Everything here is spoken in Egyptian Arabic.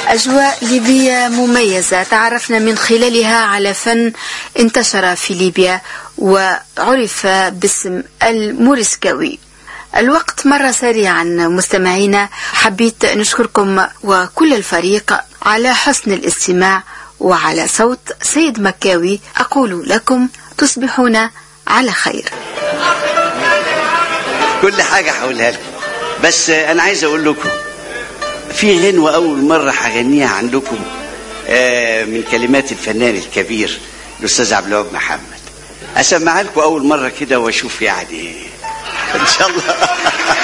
أجواء ليبية مميزة تعرفنا من خلالها على فن انتشر في ليبيا وعرف باسم الموريسكاوي الوقت مر سريعا مستمعينا حبيت نشكركم وكل الفريق على حسن الاستماع وعلى صوت سيد مكاوي أقول لكم تصبحون على خير كل حاجة هقولها لكم بس أنا عايز أقول لكم في غنوة أول مرة هغنيها عندكم آه، من كلمات الفنان الكبير الأستاذ عبد الوهاب محمد أسمعها لكم أول مرة كده وأشوف يعني إن شاء الله